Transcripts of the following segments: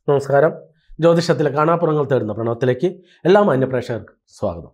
നമസ്കാരം ജ്യോതിഷത്തിലെ കാണാപ്പുറങ്ങൾ തേടുന്ന പ്രണവത്തിലേക്ക് എല്ലാ മാന്യപ്രേക്ഷകർക്കും സ്വാഗതം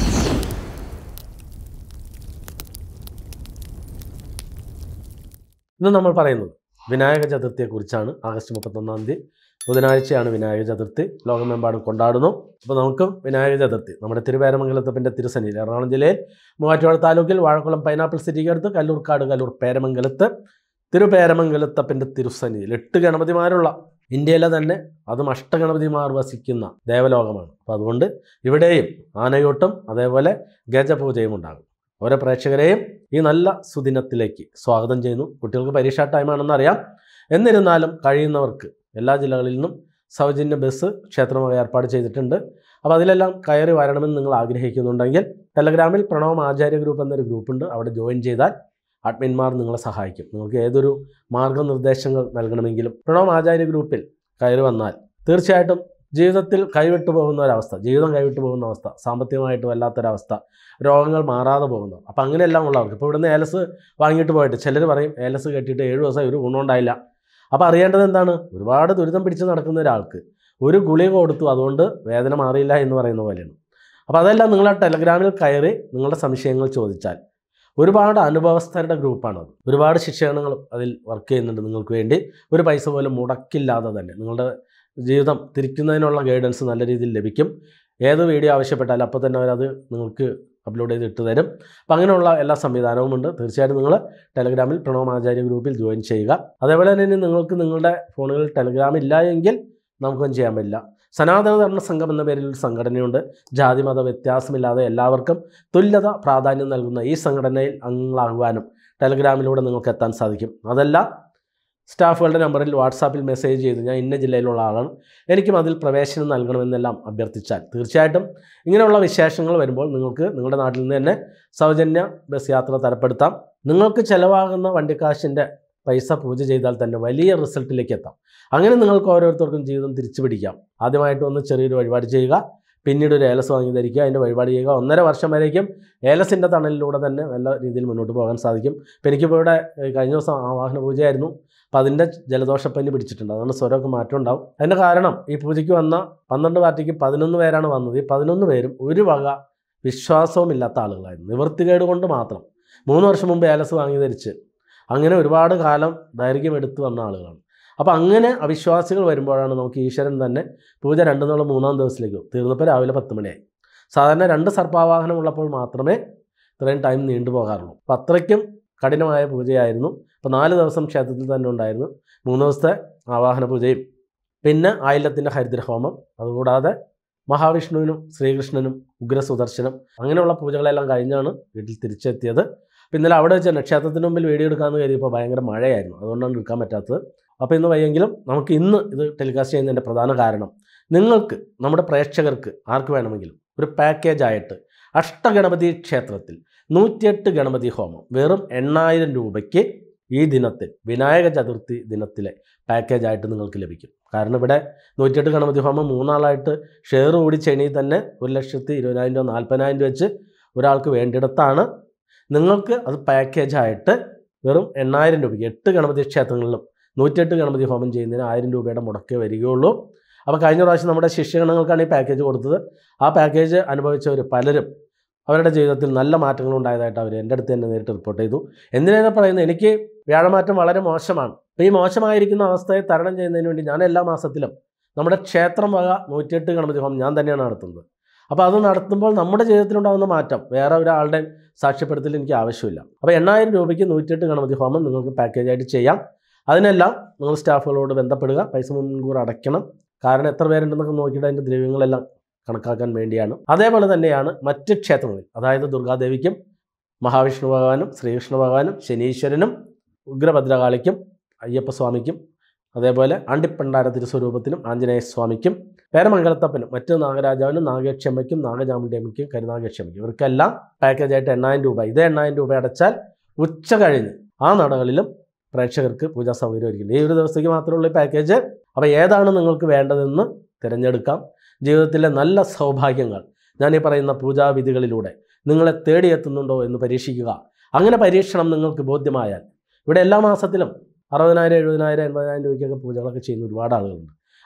ഇന്ന് നമ്മൾ പറയുന്നത് വിനായക ചതുർത്ഥിയെക്കുറിച്ചാണ് ആഗസ്റ്റ് മുപ്പത്തൊന്നാം തീയതി ബുധനാഴ്ചയാണ് വിനായക ചതുർത്ഥി ലോകമെമ്പാടും കൊണ്ടാടുന്നു അപ്പോൾ നമുക്കും വിനായക ചതുർത്ഥി നമ്മുടെ തിരുവേരമംഗലത്തപ്പൻ്റെ തിരുസനിയിൽ എറണാകുളം ജില്ലയിൽ മൂവാറ്റുപുഴ താലൂക്കിൽ വാഴക്കുളം പൈനാപ്പിൾ സിറ്റിക്കടുത്ത് കല്ലൂർക്കാട് കല്ലൂർ പേരമംഗലത്ത് തിരുപേരമംഗലത്തപ്പൻ്റെ തിരുസനിയിൽ എട്ട് ഗണപതിമാരുള്ള ഇന്ത്യയിലെ തന്നെ അതും അഷ്ടഗണപതിമാർ വസിക്കുന്ന ദേവലോകമാണ് അപ്പോൾ അതുകൊണ്ട് ഇവിടെയും ആനയൂട്ടും അതേപോലെ ഗജപൂജയും ഉണ്ടാകും ഓരോ പ്രേക്ഷകരെയും ഈ നല്ല സുദിനത്തിലേക്ക് സ്വാഗതം ചെയ്യുന്നു കുട്ടികൾക്ക് പരീക്ഷാ ടൈമാണെന്ന് അറിയാം എന്നിരുന്നാലും കഴിയുന്നവർക്ക് എല്ലാ ജില്ലകളിൽ നിന്നും സൗജന്യ ബസ് ക്ഷേത്രമായി ഏർപ്പാട് ചെയ്തിട്ടുണ്ട് അപ്പോൾ അതിലെല്ലാം കയറി വരണമെന്ന് നിങ്ങൾ ആഗ്രഹിക്കുന്നുണ്ടെങ്കിൽ ടെലഗ്രാമിൽ പ്രണവം ആചാര്യ ഗ്രൂപ്പ് എന്നൊരു ഗ്രൂപ്പുണ്ട് അവിടെ ജോയിൻ ചെയ്താൽ അഡ്മിന്മാർ നിങ്ങളെ സഹായിക്കും നിങ്ങൾക്ക് ഏതൊരു മാർഗനിർദ്ദേശങ്ങൾ നൽകണമെങ്കിലും പ്രണവം ആചാര്യ ഗ്രൂപ്പിൽ കയറി വന്നാൽ തീർച്ചയായിട്ടും ജീവിതത്തിൽ കൈവിട്ടു പോകുന്ന ഒരവസ്ഥ ജീവിതം കൈവിട്ടു പോകുന്ന അവസ്ഥ സാമ്പത്തികമായിട്ട് വല്ലാത്തൊരവസ്ഥ രോഗങ്ങൾ മാറാതെ പോകുന്നു അപ്പം അങ്ങനെയെല്ലാം ഉള്ളവർക്ക് ഇപ്പോൾ ഇവിടുന്ന് ഏലസ് വാങ്ങിയിട്ട് പോയിട്ട് ചിലർ പറയും ഏലസ് കെട്ടിയിട്ട് ഏഴ് ദിവസം ഒരു ഗുണമുണ്ടായില്ല അപ്പോൾ അറിയേണ്ടത് എന്താണ് ഒരുപാട് ദുരിതം പിടിച്ച് നടക്കുന്ന ഒരാൾക്ക് ഒരു ഗുളിക കൊടുത്തു അതുകൊണ്ട് വേദന മാറിയില്ല എന്ന് പറയുന്ന പോലെയാണ് അപ്പോൾ അതെല്ലാം നിങ്ങൾ ആ ടെലഗ്രാമിൽ കയറി നിങ്ങളുടെ സംശയങ്ങൾ ചോദിച്ചാൽ ഒരുപാട് അനുഭവസ്ഥരുടെ ഗ്രൂപ്പാണത് ഒരുപാട് ശിക്ഷണങ്ങളും അതിൽ വർക്ക് ചെയ്യുന്നുണ്ട് നിങ്ങൾക്ക് വേണ്ടി ഒരു പൈസ പോലും മുടക്കില്ലാതെ തന്നെ നിങ്ങളുടെ ജീവിതം തിരിക്കുന്നതിനുള്ള ഗൈഡൻസ് നല്ല രീതിയിൽ ലഭിക്കും ഏത് വീഡിയോ ആവശ്യപ്പെട്ടാലും അപ്പോൾ തന്നെ അവരത് നിങ്ങൾക്ക് അപ്ലോഡ് ചെയ്ത് ഇട്ട് തരും അപ്പം അങ്ങനെയുള്ള എല്ലാ സംവിധാനവുമുണ്ട് തീർച്ചയായിട്ടും നിങ്ങൾ ടെലഗ്രാമിൽ പ്രണവം ആചാര്യ ഗ്രൂപ്പിൽ ജോയിൻ ചെയ്യുക അതേപോലെ തന്നെ നിങ്ങൾക്ക് നിങ്ങളുടെ ഫോണുകളിൽ ടെലഗ്രാം ഇല്ല എങ്കിൽ നമുക്കൊന്നും ചെയ്യാൻ പറ്റില്ല സനാതന ധർമ്മ സംഘം എന്ന പേരിൽ ഒരു സംഘടനയുണ്ട് ജാതി മത വ്യത്യാസമില്ലാതെ എല്ലാവർക്കും തുല്യത പ്രാധാന്യം നൽകുന്ന ഈ സംഘടനയിൽ അംഗങ്ങളാകുവാനും ടെലഗ്രാമിലൂടെ നിങ്ങൾക്ക് എത്താൻ സാധിക്കും അതല്ല സ്റ്റാഫുകളുടെ നമ്പറിൽ വാട്സാപ്പിൽ മെസ്സേജ് ചെയ്ത് ഞാൻ ഇന്ന ജില്ലയിലുള്ള ആളാണ് എനിക്കും അതിൽ പ്രവേശനം നൽകണമെന്നെല്ലാം അഭ്യർത്ഥിച്ചാൽ തീർച്ചയായിട്ടും ഇങ്ങനെയുള്ള വിശേഷങ്ങൾ വരുമ്പോൾ നിങ്ങൾക്ക് നിങ്ങളുടെ നാട്ടിൽ നിന്ന് തന്നെ സൗജന്യ ബസ് യാത്ര തരപ്പെടുത്താം നിങ്ങൾക്ക് ചിലവാകുന്ന വണ്ടിക്കാശിൻ്റെ പൈസ പൂജ ചെയ്താൽ തന്നെ വലിയ റിസൾട്ടിലേക്ക് എത്താം അങ്ങനെ നിങ്ങൾക്ക് ഓരോരുത്തർക്കും ജീവിതം തിരിച്ചു പിടിക്കാം ആദ്യമായിട്ട് ഒന്ന് ചെറിയൊരു വഴിപാട് ചെയ്യുക പിന്നീട് ഒരു ഏലസ് വാങ്ങി ധരിക്കുക അതിൻ്റെ വഴിപാട് ചെയ്യുക ഒന്നര വർഷം വരേക്കും ഏലസിൻ്റെ തണലിലൂടെ തന്നെ നല്ല രീതിയിൽ മുന്നോട്ട് പോകാൻ സാധിക്കും ഇപ്പം എനിക്കിപ്പോൾ ഇവിടെ ഏഹ്, കഴിഞ്ഞ ദിവസം ആവാഹന പൂജയായിരുന്നു അപ്പം അതിൻ്റെ ജലദോഷപ്പനി പിടിച്ചിട്ടുണ്ട് അതുകൊണ്ട് സ്വരമൊക്കെ മാറ്റം ഉണ്ടാവും അതിൻ്റെ കാരണം ഈ പൂജയ്ക്ക് വന്ന പന്ത്രണ്ട് പാർട്ടിക്ക് പതിനൊന്ന് പേരാണ് വന്നത് ഈ പതിനൊന്ന് പേരും ഒരു വക വിശ്വാസവും ഇല്ലാത്ത ആളുകളായിരുന്നു നിവൃത്തികേട് കൊണ്ട് മാത്രം മൂന്ന് വർഷം മുമ്പ് ഏലസ് വാങ്ങി ധരിച്ച് അങ്ങനെ ഒരുപാട് കാലം ദൈർഘ്യം എടുത്തു വന്ന ആളുകളാണ് അപ്പോൾ അങ്ങനെ അവിശ്വാസികൾ വരുമ്പോഴാണ് നമുക്ക് ഈശ്വരൻ തന്നെ പൂജ രണ്ടു നിന്നുള്ള മൂന്നാം ദിവസത്തിലേക്ക് പോകും. തീർന്നപ്പോൾ രാവിലെ പത്ത് മണിയായി സാധാരണ രണ്ട് സർപ്പാവാഹനം ഉള്ളപ്പോൾ മാത്രമേ ഇത്രയും ടൈം നീണ്ടു പോകാറുള്ളൂ അപ്പോൾ അത്രയ്ക്കും കഠിനമായ പൂജയായിരുന്നു അപ്പോൾ നാല് ദിവസം ക്ഷേത്രത്തിൽ തന്നെ ഉണ്ടായിരുന്നു മൂന്ന് ദിവസത്തെ ആവാഹന പൂജയും പിന്നെ ആയില്യത്തിൻ്റെ ഹരിദ്രഹോമം അതുകൂടാതെ മഹാവിഷ്ണുവിനും ശ്രീകൃഷ്ണനും ഉഗ്രസുദർശനം അങ്ങനെയുള്ള പൂജകളെല്ലാം കഴിഞ്ഞാണ് വീട്ടിൽ തിരിച്ചെത്തിയത് അപ്പോൾ ഇന്നലെ അവിടെ വെച്ച് തന്നെ ക്ഷേത്രത്തിന് മുമ്പിൽ വീഡിയോ എടുക്കാമെന്ന് കരുതിയപ്പോൾ ഭയങ്കര മഴയായിരുന്നു അതുകൊണ്ടാണ് എടുക്കാൻ പറ്റാത്തത് അപ്പോൾ ഇന്ന് വയ്യെങ്കിലും നമുക്ക് ഇന്ന് ഇത് ടെലികാസ്റ്റ് ചെയ്യുന്നതിൻ്റെ പ്രധാന കാരണം നിങ്ങൾക്ക് നമ്മുടെ പ്രേക്ഷകർക്ക് ആർക്ക് വേണമെങ്കിലും ഒരു പാക്കേജ് ആയിട്ട് അഷ്ടഗണപതി ക്ഷേത്രത്തിൽ നൂറ്റിയെട്ട് ഗണപതി ഹോമം വെറും എണ്ണായിരം രൂപയ്ക്ക് ഈ ദിനത്തിൽ വിനായക ചതുർത്ഥി ദിനത്തിലെ പാക്കേജ് ആയിട്ട് നിങ്ങൾക്ക് ലഭിക്കും കാരണം ഇവിടെ നൂറ്റിയെട്ട് ഗണപതി ഹോമം മൂന്നാളായിട്ട് ഷെയർ കൂടി ചെണി തന്നെ ഒരു ലക്ഷത്തി ഇരുപതിനായിരം രൂപ നാൽപ്പതിനായിരം രൂപ വെച്ച് ഒരാൾക്ക് വേണ്ടിയിടത്താണ് നിങ്ങൾക്ക് അത് പാക്കേജായിട്ട് വെറും എണ്ണായിരം രൂപയ്ക്ക് എട്ട് ഗണപതി ക്ഷേത്രങ്ങളിലും നൂറ്റിയെട്ട് ഗണപതി ഹോമം ചെയ്യുന്നതിന് ആയിരം രൂപയുടെ മുടക്കേ വരികയുള്ളൂ അപ്പോൾ കഴിഞ്ഞ പ്രാവശ്യം നമ്മുടെ ശിഷ്യഗണങ്ങൾക്കാണ് ഈ പാക്കേജ് കൊടുത്തത് ആ പാക്കേജ് അനുഭവിച്ചവർ പലരും അവരുടെ ജീവിതത്തിൽ നല്ല മാറ്റങ്ങൾ ഉണ്ടായതായിട്ട് അവർ എൻ്റെ അടുത്ത് തന്നെ നേരിട്ട് റിപ്പോർട്ട് ചെയ്തു എന്തിനാണ് പറയുന്നത് എനിക്ക് വ്യാഴമാറ്റം വളരെ മോശമാണ് അപ്പോൾ ഈ മോശമായിരിക്കുന്ന അവസ്ഥയെ തരണം ചെയ്യുന്നതിന് വേണ്ടി ഞാൻ എല്ലാ മാസത്തിലും നമ്മുടെ ക്ഷേത്രം വക നൂറ്റിയെട്ട് ഗണപതി ഹോമം ഞാൻ തന്നെയാണ് നടത്തുന്നത് അപ്പോൾ അത് നടത്തുമ്പോൾ നമ്മുടെ ജീവിതത്തിലുണ്ടാകുന്ന മാറ്റം വേറെ ഒരാളുടെയും സാക്ഷ്യപ്പെടുത്തൽ എനിക്ക് ആവശ്യമില്ല അപ്പോൾ എണ്ണായിരം രൂപയ്ക്ക് നൂറ്റിയെട്ട് ഗണപതി ഹോമം നിങ്ങൾക്ക് പാക്കേജായിട്ട് ചെയ്യാം അതിനെല്ലാം നിങ്ങൾ സ്റ്റാഫുകളോട് ബന്ധപ്പെടുക പൈസ മുൻകൂർ അടയ്ക്കണം കാരണം എത്ര പേരുണ്ടെന്നൊക്കെ നോക്കിയിട്ട് അതിൻ്റെ ദ്രവ്യങ്ങളെല്ലാം കണക്കാക്കാൻ വേണ്ടിയാണ് അതേപോലെ തന്നെയാണ് മറ്റ് ക്ഷേത്രങ്ങളിൽ അതായത് ദുർഗാദേവിക്കും മഹാവിഷ്ണു ഭഗവാനും ശ്രീകൃഷ്ണ ഭഗവാനും ശനീശ്വരനും ഉഗ്രഭദ്രകാളിക്കും അയ്യപ്പസ്വാമിക്കും അതേപോലെ ആണ്ടിപ്പണ്ടാര തിരുസ്വരൂപത്തിനും ആഞ്ജനേയ സ്വാമിക്കും പേരമംഗലത്തപ്പനും മറ്റ് നാഗരാജാവിനും നാഗക്ഷമയ്ക്കും നാഗചാമുണ്ടിയമ്മയ്ക്കും കരുനാഗക്ഷമയ്ക്കും ഇവർക്കെല്ലാം പാക്കേജായിട്ട് എണ്ണായിരം രൂപ ഇതേ എണ്ണായിരം രൂപ അടച്ചാൽ ഉച്ച കഴിഞ്ഞ് ആ നടകളിലും പ്രേക്ഷകർക്ക് പൂജാ സൗകര്യം ഒരുക്കിയിട്ടുണ്ട് ഈ ഒരു ദിവസത്തേക്ക് മാത്രമുള്ള ഈ പാക്കേജ് അപ്പോൾ ഏതാണ് നിങ്ങൾക്ക് വേണ്ടതെന്ന് തിരഞ്ഞെടുക്കാം ജീവിതത്തിലെ നല്ല സൗഭാഗ്യങ്ങൾ ഞാൻ ഈ പറയുന്ന പൂജാവിധികളിലൂടെ നിങ്ങളെ തേടിയെത്തുന്നുണ്ടോ എന്ന് പരീക്ഷിക്കുക അങ്ങനെ പരീക്ഷണം നിങ്ങൾക്ക് ബോധ്യമായാൽ ഇവിടെ എല്ലാ മാസത്തിലും അറുപതിനായിരം എഴുപതിനായിരം എൺപതിനായിരം രൂപയ്ക്കൊക്കെ പൂജകളൊക്കെ ചെയ്യുന്ന ഒരുപാട് ആളുകളുണ്ട്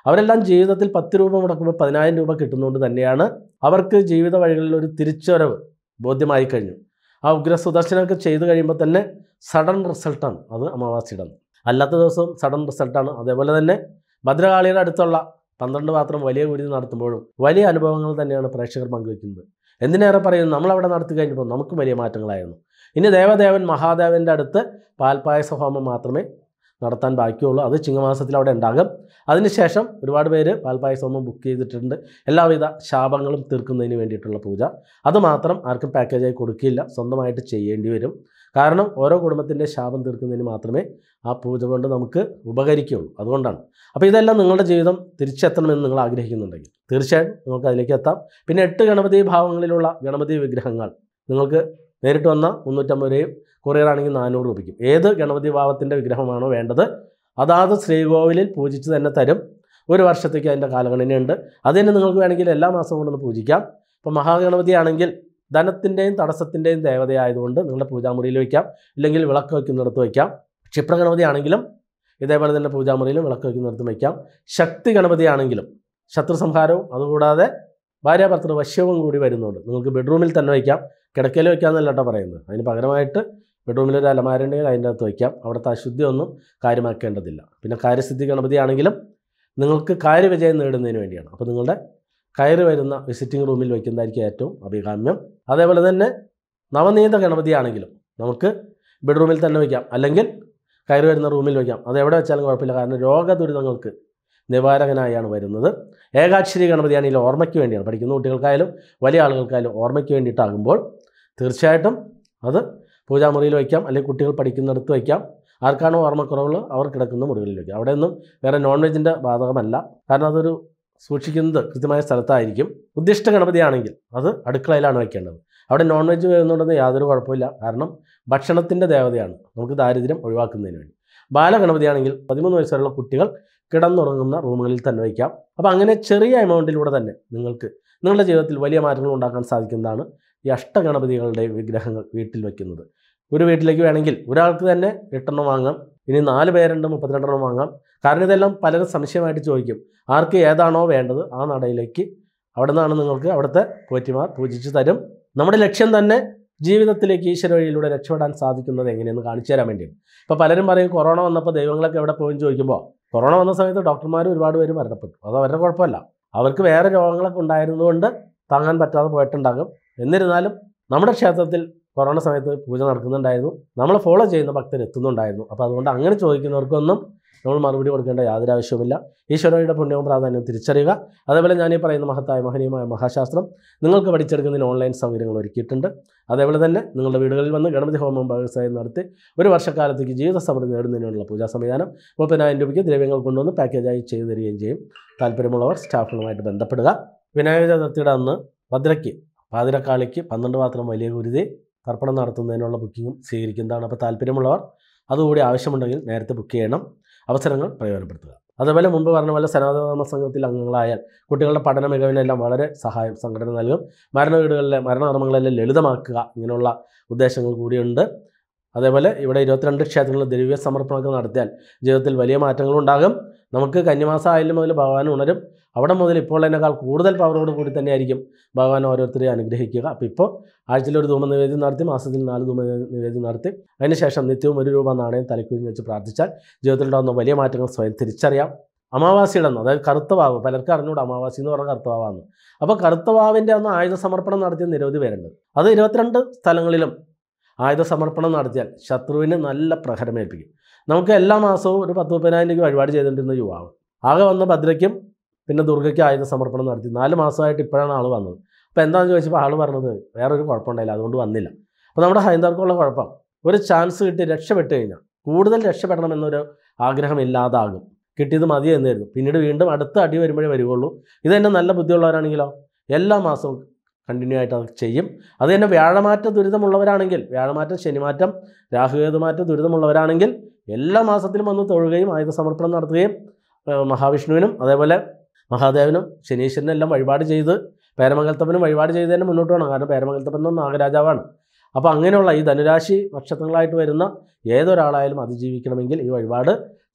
അവരെല്ലാം ജീവിതത്തിൽ പത്ത് രൂപ മുടക്കുമ്പോൾ പതിനായിരം രൂപ കിട്ടുന്നതുകൊണ്ട് തന്നെയാണ് അവർക്ക് ജീവിത വഴികളിൽ ഒരു തിരിച്ചുവരവ് ബോധ്യമായി കഴിഞ്ഞു ആ ഉഗ്ര സുദർശനമൊക്കെ ചെയ്തു കഴിയുമ്പോൾ തന്നെ സഡൻ റിസൾട്ടാണ് അത് അമാവാസിയുടെ അന്ന് അല്ലാത്ത ദിവസവും സഡൻ റിസൾട്ടാണ് അതേപോലെ തന്നെ ഭദ്രകാളിയുടെ അടുത്തുള്ള പന്ത്രണ്ട് പാത്രം വലിയ കുരുതി നടത്തുമ്പോഴും വലിയ അനുഭവങ്ങൾ തന്നെയാണ് പ്രേക്ഷകർ പങ്കുവയ്ക്കുന്നത് എന്തിനേറെ പറയുന്നു നമ്മളവിടെ നടത്തി കഴിഞ്ഞപ്പോൾ നമുക്ക് വലിയ മാറ്റങ്ങളായിരുന്നു ഇനി ദേവദേവൻ മഹാദേവൻ്റെ അടുത്ത് പാൽപ്പായസ ഹോമം മാത്രമേ നടത്താൻ ബാക്കിയുള്ളൂ അത് ചിങ്ങമാസത്തിൽ അവിടെ ഉണ്ടാകും അതിനുശേഷം ഒരുപാട് പേര് പാൽപ്പായസ ഹോമം ബുക്ക് ചെയ്തിട്ടുണ്ട് എല്ലാവിധ ശാപങ്ങളും തീർക്കുന്നതിന് വേണ്ടിയിട്ടുള്ള പൂജ അത് മാത്രം ആർക്കും പാക്കേജായി കൊടുക്കില്ല സ്വന്തമായിട്ട് ചെയ്യേണ്ടി വരും കാരണം ഓരോ കുടുംബത്തിൻ്റെ ശാപം തീർക്കുന്നതിന് മാത്രമേ ആ പൂജ കൊണ്ട് നമുക്ക് ഉപകരിക്കുകയുള്ളൂ അതുകൊണ്ടാണ് അപ്പോൾ ഇതെല്ലാം നിങ്ങളുടെ ജീവിതം തിരിച്ചെത്തണമെന്ന് നിങ്ങൾ ആഗ്രഹിക്കുന്നുണ്ടെങ്കിൽ തീർച്ചയായും നിങ്ങൾക്ക് അതിലേക്ക് എത്താം പിന്നെ എട്ട് ഗണപതി ഭാവങ്ങളിലുള്ള ഗണപതി വിഗ്രഹങ്ങൾ നിങ്ങൾക്ക് നേരിട്ട് വന്ന മുന്നൂറ്റമ്പത് രൂപയും കൊറിയർ ആണെങ്കിൽ നാനൂറ് രൂപയ്ക്കും ഏത് ഗണപതി ഭാവത്തിൻ്റെ വിഗ്രഹമാണോ വേണ്ടത് അതാത് ശ്രീകോവിലിൽ പൂജിച്ച് തന്നെ തരും ഒരു വർഷത്തേക്ക് അതിൻ്റെ കാലഗണനയുണ്ട് അത് തന്നെ നിങ്ങൾക്ക് വേണമെങ്കിൽ എല്ലാ മാസവും കൊണ്ടൊന്ന് പൂജിക്കാം ഇപ്പോൾ മഹാഗണപതി ആണെങ്കിൽ ധനത്തിൻ്റെയും തടസ്സത്തിൻ്റെയും ദേവതയായതുകൊണ്ട് നിങ്ങളുടെ പൂജാമുറിയിൽ വയ്ക്കാം ഇല്ലെങ്കിൽ വിളക്ക് വയ്ക്കുന്നിടത്ത് വയ്ക്കാം ക്ഷിപ്രഗണപതി ആണെങ്കിലും ഇതേപോലെ തന്നെ പൂജാമുറിയിലും വിളക്ക് വയ്ക്കുന്നിടത്ത് വയ്ക്കാം ശക്തി ഗണപതി ആണെങ്കിലും ശത്രു സംഹാരവും അതുകൂടാതെ ഭാര്യാഭർത്തൃ വശ്യവും കൂടി വരുന്നുണ്ട് നിങ്ങൾക്ക് ബെഡ്റൂമിൽ തന്നെ വയ്ക്കാം കിടക്കയിൽ വയ്ക്കാമെന്നല്ല കേട്ടോ പറയുന്നത് അതിന് പകരമായിട്ട് ബെഡ്റൂമിൽ ഒരു അലമാര ഉണ്ടെങ്കിൽ അതിൻ്റെ അകത്ത് വയ്ക്കാം അവിടുത്തെ അശുദ്ധി ഒന്നും കാര്യമാക്കേണ്ടതില്ല പിന്നെ കാര്യസിദ്ധി ഗണപതി ആണെങ്കിലും നിങ്ങൾക്ക് കാര്യവിജയം നേടുന്നതിന് വേണ്ടിയാണ് അപ്പോൾ നിങ്ങളുടെ കയറി വരുന്ന വിസിറ്റിംഗ് റൂമിൽ വയ്ക്കുന്നതായിരിക്കും ഏറ്റവും അഭികാമ്യം അതേപോലെ തന്നെ നവനീത ഗണപതി ആണെങ്കിലും നമുക്ക് ബെഡ്റൂമിൽ തന്നെ വയ്ക്കാം അല്ലെങ്കിൽ കയറി വരുന്ന റൂമിൽ വയ്ക്കാം അത് എവിടെ വെച്ചാലും കുഴപ്പമില്ല കാരണം രോഗദുരിതങ്ങൾക്ക് നിവാരകനായാണ് വരുന്നത് ഏകാക്ഷരി ഗണപതിയാണെങ്കിൽ ഓർമ്മയ്ക്ക് വേണ്ടിയാണ് പഠിക്കുന്ന കുട്ടികൾക്കായാലും വലിയ ആളുകൾക്കായാലും ഓർമ്മയ്ക്ക് വേണ്ടിയിട്ടാകുമ്പോൾ തീർച്ചയായിട്ടും അത് പൂജാമുറിയിൽ വയ്ക്കാം അല്ലെങ്കിൽ കുട്ടികൾ പഠിക്കുന്നിടത്ത് വയ്ക്കാം ആർക്കാണോ ഓർമ്മക്കുറവുകൾ അവർ കിടക്കുന്ന മുറികളിൽ വയ്ക്കാം അവിടെ ഒന്നും വേറെ നോൺ വെജിൻ്റെ ബാധകമല്ല കാരണം അതൊരു സൂക്ഷിക്കുന്നത് കൃത്യമായ സ്ഥലത്തായിരിക്കും ഉദ്ദിഷ്ട ഗണപതിയാണെങ്കിൽ അത് അടുക്കളയിലാണ് വയ്ക്കേണ്ടത് അവിടെ നോൺ വെജ് വരുന്നുണ്ടെന്ന് യാതൊരു കുഴപ്പമില്ല കാരണം ഭക്ഷണത്തിൻ്റെ ദേവതയാണ് നമുക്ക് ദാരിദ്ര്യം ഒഴിവാക്കുന്നതിന് വേണ്ടി ബാലഗണപതിയാണെങ്കിൽ പതിമൂന്ന് വയസ്സുള്ള കുട്ടികൾ കിടന്നുറങ്ങുന്ന റൂമുകളിൽ തന്നെ വയ്ക്കാം അപ്പോൾ അങ്ങനെ ചെറിയ എമൗണ്ടിലൂടെ തന്നെ നിങ്ങൾക്ക് നിങ്ങളുടെ ജീവിതത്തിൽ വലിയ മാറ്റങ്ങൾ ഉണ്ടാക്കാൻ സാധിക്കുന്നതാണ് ഈ അഷ്ടഗണപതികളുടെ വിഗ്രഹങ്ങൾ വീട്ടിൽ വയ്ക്കുന്നത് ഒരു വീട്ടിലേക്ക് വേണമെങ്കിൽ ഒരാൾക്ക് തന്നെ എട്ടെണ്ണം വാങ്ങാം ഇനി നാല് പേരുണ്ട് മുപ്പത്തിരണ്ടെണ്ണം വാങ്ങാം കാരണം ഇതെല്ലാം പലരും സംശയമായിട്ട് ചോദിക്കും ആർക്ക് ഏതാണോ വേണ്ടത് ആ നടയിലേക്ക് അവിടെ നിന്നാണ് നിങ്ങൾക്ക് അവിടുത്തെ പോറ്റിമാർ പൂജിച്ച് തരും നമ്മുടെ ലക്ഷ്യം തന്നെ ജീവിതത്തിലേക്ക് ഈശ്വര വഴിയിലൂടെ രക്ഷപ്പെടാൻ സാധിക്കുന്നത് എങ്ങനെയെന്ന് കാണിച്ചു തരാൻ വേണ്ടിയാണ് ഇപ്പോൾ പലരും പറയും കൊറോണ വന്നപ്പോൾ ദൈവങ്ങളൊക്കെ എവിടെ പോയി ചോദിക്കുമ്പോൾ കൊറോണ വന്ന സമയത്ത് ഡോക്ടർമാർ ഒരുപാട് പേര് മരണപ്പെട്ടു അത് അവരുടെ കുഴപ്പമല്ല അവർക്ക് വേറെ രോഗങ്ങളൊക്കെ ഉണ്ടായിരുന്നതുകൊണ്ട് താങ്ങാൻ പറ്റാതെ പോയിട്ടുണ്ടാകും എന്നിരുന്നാലും നമ്മുടെ ക്ഷേത്രത്തിൽ കൊറോണ സമയത്ത് പൂജ നടക്കുന്നുണ്ടായിരുന്നു നമ്മൾ ഫോളോ ചെയ്യുന്ന ഭക്തർ എത്തുന്നുണ്ടായിരുന്നു അപ്പോൾ അതുകൊണ്ട് അങ്ങനെ ചോദിക്കുന്നവർക്കൊന്നും നമ്മൾ മറുപടി കൊടുക്കേണ്ട യാതൊരു ആവശ്യവുമില്ല ഈശ്വരയുടെ പുണ്യവും പ്രാധാന്യവും തിരിച്ചറിയുക അതേപോലെ ഞാൻ ഈ പറയുന്ന മഹത്തായ മഹനീയമായ മഹാശാസ്ത്രം നിങ്ങൾക്ക് പഠിച്ചെടുക്കുന്നതിന് ഓൺലൈൻ സൗകര്യങ്ങൾ ഒരുക്കിയിട്ടുണ്ട് അതേപോലെ തന്നെ നിങ്ങളുടെ വീടുകളിൽ വന്ന് ഗണപതി ഹോമം വ്യവസായം നടത്തി ഒരു വർഷക്കാലത്തേക്ക് ജീവിത സമൃദ്ധി നേടുന്നതിനുള്ള പൂജാ സംവിധാനം മുപ്പതിനായിരം രൂപയ്ക്ക് ദ്രവ്യങ്ങൾ കൊണ്ടുവന്ന് പാക്കേജായി ചെയ്തു തരികയും ചെയ്യും താല്പര്യമുള്ളവർ സ്റ്റാഫുകളുമായിട്ട് ബന്ധപ്പെടുക വിനായക ചതുർത്ഥിയുടെ അന്ന് ഭദ്രയ്ക്ക് പാതിരക്കാളിക്ക് പന്ത്രണ്ട് പാത്രം വലിയ കുരുതി തർപ്പണം നടത്തുന്നതിനുള്ള ബുക്കിങ്ങും സ്വീകരിക്കുന്നതാണ് അപ്പോൾ താല്പര്യമുള്ളവർ അതുകൂടി ആവശ്യമുണ്ടെങ്കിൽ നേരത്തെ ബുക്ക് ചെയ്യണം അവസരങ്ങൾ പ്രയോജനപ്പെടുത്തുക അതുപോലെ മുമ്പ് പറഞ്ഞ പോലെ സനാതന സംഘത്തിൽ അംഗങ്ങളായാൽ കുട്ടികളുടെ പഠന മികവിനെല്ലാം വളരെ സഹായം സംഘടന നൽകും മരണ വീടുകളിലെ മരണകർമ്മങ്ങളെല്ലാം ലളിതമാക്കുക ഇങ്ങനെയുള്ള ഉദ്ദേശങ്ങൾ കൂടിയുണ്ട് അതേപോലെ ഇവിടെ ഇരുപത്തിരണ്ട് ക്ഷേത്രങ്ങളിൽ ദ്രവ്യ സമർപ്പണമൊക്കെ നടത്തിയാൽ ജീവിതത്തിൽ വലിയ മാറ്റങ്ങളുണ്ടാകും നമുക്ക് കന്യമാസം ആയാലും മുതൽ ഭഗവാൻ ഉണരും അവിടെ മുതൽ ഇപ്പോൾ എന്നേക്കാൾ കൂടുതൽ പവറോട് കൂടി തന്നെയായിരിക്കും ഭഗവാൻ ഓരോരുത്തരെയും അനുഗ്രഹിക്കുക അപ്പോൾ ഇപ്പോൾ ആഴ്ചയിൽ ഒരു ധൂമ നിവേദ്യം നടത്തി മാസത്തിൽ നാല് ധൂമ നിവേദ്യം നടത്തി അതിനുശേഷം നിത്യവും ഒരു രൂപ നാണയം തലക്കുഴിഞ്ഞ് വെച്ച് പ്രാർത്ഥിച്ചാൽ ജീവിതത്തിലുണ്ടാകുന്ന വലിയ മാറ്റങ്ങൾ സ്വയം തിരിച്ചറിയാം അമാവാസിയുടെ അന്ന് അതായത് കറുത്ത വാവ് പലർക്കും അറിഞ്ഞൂടെ അമാവാസി എന്ന് പറഞ്ഞ കറുത്ത വാവാന്ന് അപ്പോൾ കറുത്ത വാവിൻ്റെ അന്ന് ആയുധ സമർപ്പണം നടത്തിയ നിരവധി പേരുണ്ട് അത് ഇരുപത്തിരണ്ട് സ്ഥലങ്ങളിലും ആയുധ സമർപ്പണം നടത്തിയാൽ ശത്രുവിന് നല്ല പ്രഹരമേൽപ്പിക്കും നമുക്ക് എല്ലാ മാസവും ഒരു പത്ത് മുപ്പതിനായിരം രൂപ വഴിപാട് ചെയ്തുകൊണ്ടിരുന്ന യുവാവ് ആകെ വന്ന ഭദ്രയ്ക്കും പിന്നെ ദുർഗയ്ക്ക് ആയുധ സമർപ്പണം നടത്തി നാല് മാസമായിട്ട് ഇപ്പോഴാണ് ആൾ വന്നത് അപ്പോൾ എന്താണെന്ന് ചോദിച്ചപ്പോൾ ആൾ പറഞ്ഞത് വേറൊരു കുഴപ്പമുണ്ടായില്ല അതുകൊണ്ട് വന്നില്ല അപ്പോൾ നമ്മുടെ ഹൈന്ദവർക്കുള്ള കുഴപ്പം ഒരു ചാൻസ് കിട്ടി രക്ഷപ്പെട്ട് കഴിഞ്ഞാൽ കൂടുതൽ രക്ഷപ്പെടണമെന്നൊരു ആഗ്രഹം ഇല്ലാതാകും കിട്ടിയത് മതി എന്നായിരുന്നു പിന്നീട് വീണ്ടും അടുത്ത അടി വരുമ്പോഴേ വരികയുള്ളൂ ഇത് തന്നെ നല്ല ബുദ്ധിയുള്ളവരാണെങ്കിലോ എല്ലാ മാസവും കണ്ടിന്യൂ ആയിട്ട് അത് ചെയ്യും അത് തന്നെ വ്യാഴമാറ്റ ദുരിതമുള്ളവരാണെങ്കിൽ വ്യാഴമാറ്റം ശനിമാറ്റം രാഹുകേതുമാറ്റ ദുരിതമുള്ളവരാണെങ്കിൽ എല്ലാ മാസത്തിലും വന്ന് തൊഴുകയും ആയുധ സമർപ്പണം നടത്തുകയും ഏഹ് മഹാവിഷ്ണുവിനും അതേപോലെ മഹാദേവനും ശനീശ്വരനും എല്ലാം വഴിപാട് ചെയ്ത് പേരമംഗലത്തപ്പനും വഴിപാട് ചെയ്ത് തന്നെ മുന്നോട്ട് വേണം കാരണം പേരമംഗലത്തപ്പൻ എന്ന് നാഗരാജാവാണ് അപ്പോൾ അങ്ങനെയുള്ള ഈ ധനുരാശി നക്ഷത്രങ്ങളായിട്ട് വരുന്ന ഏതൊരാളായാലും അതിജീവിക്കണമെങ്കിൽ ഈ വഴിപാട്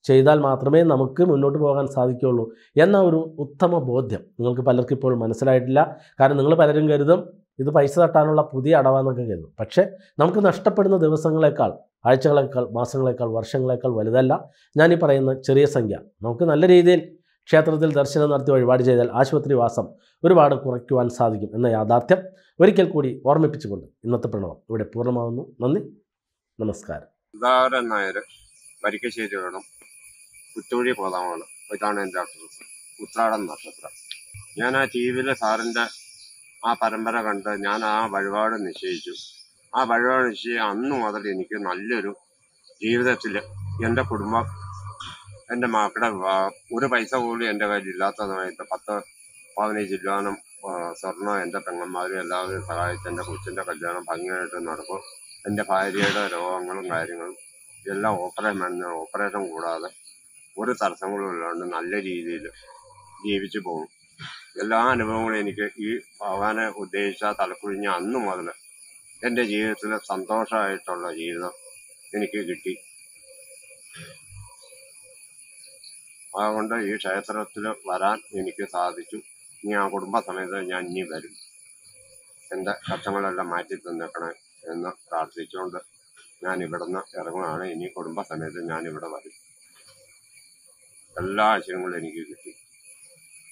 ചെയ്താൽ മാത്രമേ നമുക്ക് മുന്നോട്ട് പോകാൻ സാധിക്കുകയുള്ളൂ എന്ന ഒരു ഉത്തമ ബോധ്യം നിങ്ങൾക്ക് പലർക്കും ഇപ്പോൾ മനസ്സിലായിട്ടില്ല കാരണം നിങ്ങൾ പലരും കരുതും ഇത് പൈസ തട്ടാനുള്ള പുതിയ അടവാന്നൊക്കെ കരുതും പക്ഷേ നമുക്ക് നഷ്ടപ്പെടുന്ന ദിവസങ്ങളെക്കാൾ ആഴ്ചകളേക്കാൾ മാസങ്ങളേക്കാൾ വർഷങ്ങളേക്കാൾ വലുതല്ല ഞാൻ ഈ പറയുന്ന ചെറിയ സംഖ്യ നമുക്ക് നല്ല രീതിയിൽ ക്ഷേത്രത്തിൽ ദർശനം നടത്തി വഴിപാട് ചെയ്താൽ ആശുപത്രി വാസം ഒരുപാട് കുറയ്ക്കുവാൻ സാധിക്കും എന്ന യാഥാർത്ഥ്യം ഒരിക്കൽ കൂടി ഓർമ്മിപ്പിച്ചുകൊണ്ട് ഇന്നത്തെ പ്രണവം ഇവിടെ പൂർണ്ണമാകുന്നു നന്ദി നമസ്കാരം സുധാകരൻ നായർ വരിക്കശ്ശേരി വേണം കുറ്റൂഴി പോതാമാണ് ഇതാണ് എൻ്റെ അഡ്രസ് ഉത്രാടം നക്ഷത്രം ഞാൻ ആ ടി വിയിലെ സാറിൻ്റെ ആ പരമ്പര കണ്ട് ഞാൻ ആ വഴിപാട് നിശ്ചയിച്ചു ആ വഴിപാട് നിശ്ചയിച്ച അന്ന് മുതൽ എനിക്ക് നല്ലൊരു ജീവിതത്തിൽ എൻ്റെ കുടുംബം എൻ്റെ മക്കളുടെ വിവാഹം ഒരു പൈസ പോലും എൻ്റെ കയ്യിൽ ഇല്ലാത്ത സമയത്ത് പത്ത് പതിനഞ്ച് രൂപനും സ്വർണ്ണം എൻ്റെ പെങ്ങന്മാരും എല്ലാവരും സഹായിച്ച് എൻ്റെ കൊച്ചിൻ്റെ കല്യാണം ഭംഗിയായിട്ട് നടക്കും എൻ്റെ ഭാര്യയുടെ രോഗങ്ങളും കാര്യങ്ങളും എല്ലാം ഓപ്പറേഷൻ ഓപ്പറേഷൻ കൂടാതെ ഒരു തടസ്സങ്ങളും ഇല്ലാണ്ട് നല്ല രീതിയിൽ ജീവിച്ചു പോകും എല്ലാ അനുഭവങ്ങളും എനിക്ക് ഈ ഭഗവാനെ ഉദ്ദേശിച്ച തലക്കുഴിഞ്ഞ അന്ന് മുതൽ എൻ്റെ ജീവിതത്തിൽ സന്തോഷമായിട്ടുള്ള ജീവിതം എനിക്ക് കിട്ടി അതുകൊണ്ട് ഈ ക്ഷേത്രത്തിൽ വരാൻ എനിക്ക് സാധിച്ചു ഇനി ആ കുടുംബസമേതം ഞാൻ ഇനി വരും എൻ്റെ കഷ്ടങ്ങളെല്ലാം മാറ്റി തന്നേക്കണേ എന്ന് പ്രാർത്ഥിച്ചുകൊണ്ട് ഞാൻ ഇവിടുന്ന് ഇറങ്ങുകയാണ് ഇനി കുടുംബസമേതം ഞാൻ ഇവിടെ വരും എല്ലാ ആശയങ്ങളും എനിക്ക് കിട്ടി